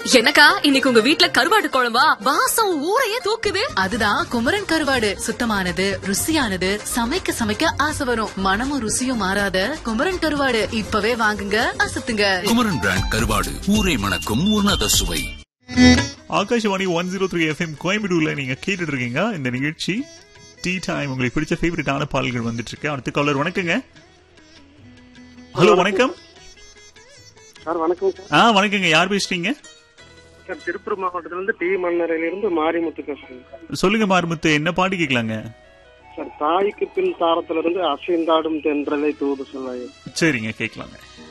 என்னக்கா இன்னைக்கு உங்க வீட்ல கருவாடு குழம்பா வாசம் ஊரையே தூக்குது அதுதான் குமரன் கருவாடு சுத்தமானது ருசியானது சமைக்க சமைக்க ஆசை வரும் மனமும் ருசியும் மாறாத குமரன் கருவாடு இப்பவே வாங்குங்க அசத்துங்க குமரன் பிராண்ட் கருவாடு ஊரை மணக்கும் உன்னத சுவை Akashvani one zero three FM கோயம்புத்தூர்ல நீங்க கேட்டுட்டு இருக்கீங்க இந்த நிகழ்ச்சி டீ டைம் உங்களுக்கு பிடிச்ச ஃபேவரட்டான பாடல்கள் வந்துட்டு இருக்கு அடுத்த காலர் வணக்கங்க ஹலோ வணக்கம் சார் வணக்கம் சார் ஆ வணக்கங்க யார் பேசுறீங்க சார் திருப்பூர் மாவட்டத்துல இருந்து டி மன்னரையிலிருந்து மாரிமுத்து பேசுறேன் சொல்லுங்க மார்முத்து என்ன பாட்டு கேட்கலாங்க சார் தாய்க்கு பின் தாரத்துல இருந்து அசைந்தாடும் தென்றலை தூது சொல்லாய் சரிங்க கேட்கலாங்க